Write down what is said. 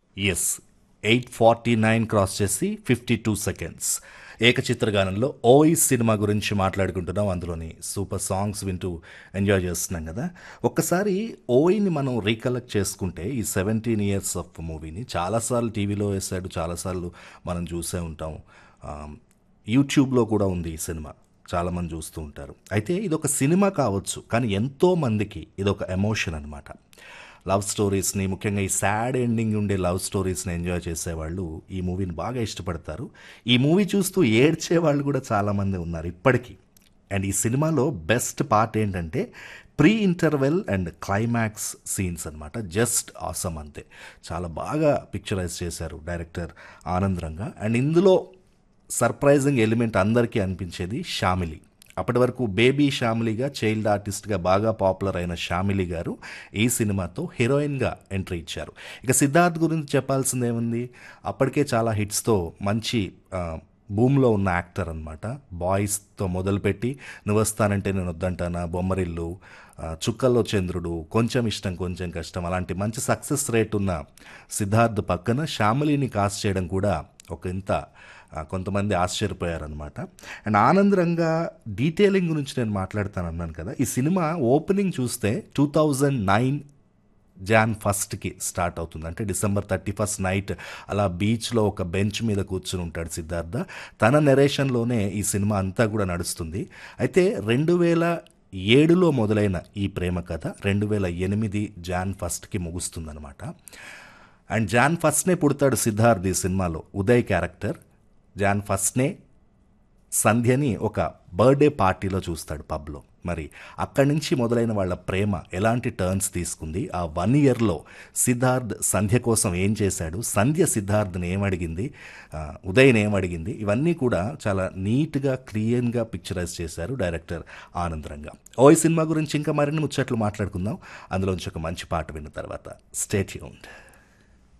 yes eight forty nine cross చేసి fifty two seconds ఏకచిత్రగానంలో ఓయి సినిమా గురించి మాట్లాడుకుంటున్నాం అందులోని సూపర్ సాంగ్స్ వింటూ ఎంజాయ్ చేస్తున్నాం కదా ఒక్కసారి ఓయిని మనం రీకలెక్ట్ చేసుకుంటే ఈ సెవెంటీన్ ఇయర్స్ ఆఫ్ మూవీని చాలాసార్లు టీవీలో వేసాడు చాలాసార్లు మనం చూసే ఉంటాం ఆ, యూట్యూబ్లో కూడా ఉంది ఈ సినిమా చాలామంది చూస్తూ ఉంటారు అయితే ఇది ఒక సినిమా కావచ్చు కానీ ఎంతో మందికి ఇది ఒక ఎమోషన్ అనమాట లవ్ స్టోరీస్ని ముఖ్యంగా ఈ సాడ్ ఎండింగ్ ఉండే లవ్ స్టోరీస్ని ఎంజాయ్ చేసేవాళ్ళు ఈ మూవీని బాగా ఇష్టపడతారు ఈ మూవీ చూస్తూ ఏడ్చే వాళ్ళు కూడా చాలామంది ఉన్నారు ఇప్పటికీ అండ్ ఈ సినిమాలో బెస్ట్ పార్ట్ ఏంటంటే pre interval and climax scenes అనమాట జస్ట్ ఆసమ్ అంతే చాలా బాగా పిక్చరైజ్ చేశారు డైరెక్టర్ ఆనంద్ రంగా అండ్ ఇందులో సర్ప్రైజింగ్ ఎలిమెంట్ అందరికీ అనిపించేది షామిలి అప్పటి వరకు బేబీ షామిలిగా చైల్డ్ ఆర్టిస్ట్గా బాగా పాపులర్ అయిన షామిలి గారు ఈ సినిమాతో హీరోయిన్గా ఎంట్రీ ఇచ్చారు ఇక సిద్ధార్థ్ గురించి చెప్పాల్సిందేముంది అప్పటికే చాలా హిట్స్తో మంచి ఆ, భూమిలో ఉన్న యాక్టర్ అనమాట బాయ్స్తో మొదలుపెట్టి నువ్వు వస్తానంటే నేను వద్దంటానా బొమ్మరిల్లు ఆ, చుక్కల్లో చంద్రుడు కొంచెం ఇష్టం కొంచెం కష్టం అలాంటి మంచి సక్సెస్ రేట్ ఉన్న సిద్ధార్థ్ పక్కన శ్యామలిని కాస్ట్ చేయడం కూడా ఒక ఇంత ఆ, కొంతమంది ఆశ్చర్యపోయారనమాట అండ్ ఆనందరంగా డీటెయిలింగ్ గురించి నేను మాట్లాడతాను అన్నాను కదా ఈ సినిమా ఓపెనింగ్ చూస్తే టూ థౌజండ్ నైన్ జాన్ ఫస్ట్కి స్టార్ట్ అవుతుంది అంటే డిసెంబర్ థర్టీ ఫస్ట్ నైట్ అలా బీచ్లో ఒక బెంచ్ మీద కూర్చుని ఉంటాడు సిద్ధార్థ తన నెరేషన్లోనే ఈ సినిమా అంతా కూడా నడుస్తుంది అయితే రెండు వేల ఏడులో మొదలైన ఈ ప్రేమ కథ రెండు వేల ఎనిమిది జాన్ ఫస్ట్కి ముగుస్తుందన్నమాట అండ్ జాన్ ఫస్ట్నే పుడతాడు సిద్ధార్థ్ ఈ సినిమాలో ఉదయ్ క్యారెక్టర్ జాన్ ఫస్ట్నే సంధ్యని ఒక బర్త్డే పార్టీలో చూస్తాడు పబ్లో మరి అక్కడి నుంచి మొదలైన వాళ్ళ ప్రేమ ఎలాంటి టర్న్స్ తీసుకుంది ఆ వన్ ఇయర్లో సిద్ధార్థ్ సంధ్య కోసం ఏం చేశాడు సంధ్య సిద్ధార్థ్ని ఏమడిగింది ఆ, ఉదయ్ని ఏమడిగింది ఇవన్నీ కూడా చాలా నీట్గా క్లియర్గా పిక్చరైజ్ చేశారు డైరెక్టర్ ఆనందరంగా ఓ ఈ సినిమా గురించి ఇంకా మరిన్ని ముచ్చట్లు మాట్లాడుకుందాం అందులోంచి ఒక మంచి పాట విన్న తర్వాత స్టేట్ యూన్డ్